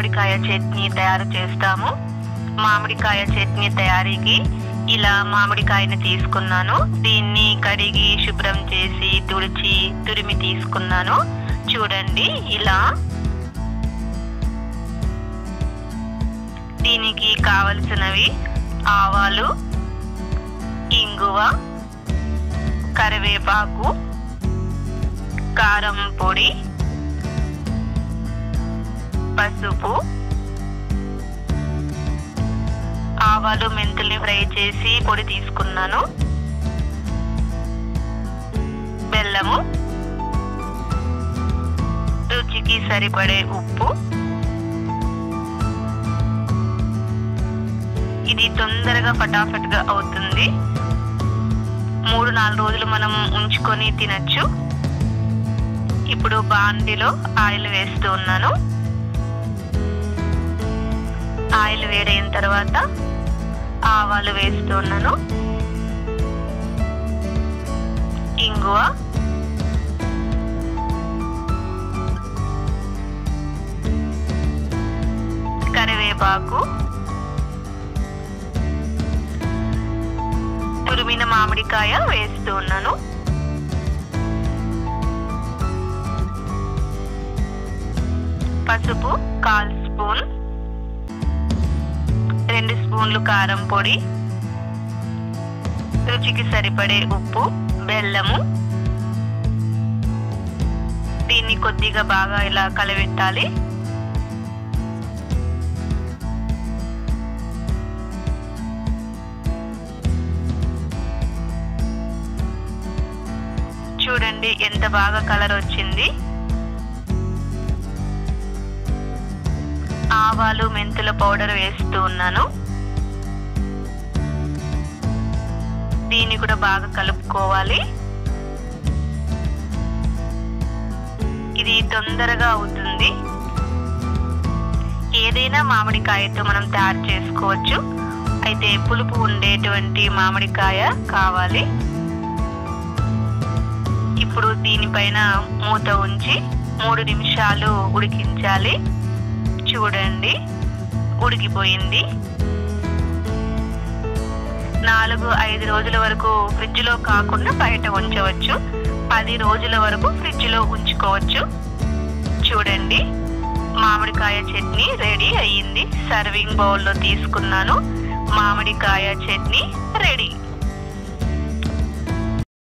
మామిడికాయ చట్నీ తయారు చేస్తాము మామిడికాయ చట్నీ తయారీకి ఇలా మామిడికాయని తీసుకున్నాను దీన్ని కడిగి శుభ్రం చేసి తుడిచి తురిమి తీసుకున్నాను చూడండి ఇలా దీనికి కావలసినవి ఆవాలు ఇంగువ కరివేపాకు కారం పొడి పసుపు ఆవాలు మెంతుల్ని ఫ్రై చేసి పొడి తీసుకున్నాను బెల్లము రుచికి సరిపడే ఉప్పు ఇది తొందరగా ఫటాఫట్గా అవుతుంది మూడు నాలుగు రోజులు మనం ఉంచుకొని తినచ్చు ఇప్పుడు బాండిలో ఆయిల్ వేస్తూ ఉన్నాను ఆయిల్ వేడైన తర్వాత ఆవాలు వేస్తూ ఉన్నాను ఇంగువ కరివేపాకు తురిమిన మామిడికాయ వేస్తూ ఉన్నాను పసుపు కాల్ స్పూన్ రెండు స్పూన్లు కారం పొడి రుచికి సరిపడే ఉప్పు బెల్లము దీన్ని కొద్దిగా బాగా ఇలా కలబెట్టాలి చూడండి ఎంత బాగా కలర్ వచ్చింది ఆవాలు మెంతుల పౌడర్ వేస్తూ ఉన్నాను దీన్ని కూడా బాగా కలుపుకోవాలి ఇది తొందరగా అవుతుంది ఏదైనా మామిడికాయతో మనం తయారు చేసుకోవచ్చు అయితే పులుపు ఉండేటువంటి మామిడికాయ కావాలి ఇప్పుడు దీనిపైన మూత ఉంచి మూడు నిమిషాలు ఉడికించాలి చూడండి ఉడికిపోయింది నాలుగు ఐదు రోజుల వరకు ఫ్రిడ్జ్లో కాకుండా బయట ఉంచవచ్చు పది రోజుల వరకు ఫ్రిడ్జ్లో ఉంచుకోవచ్చు చూడండి మామిడికాయ చట్నీ రెడీ అయ్యింది సర్వింగ్ బౌల్లో తీసుకున్నాను మామిడికాయ చట్నీ రెడీ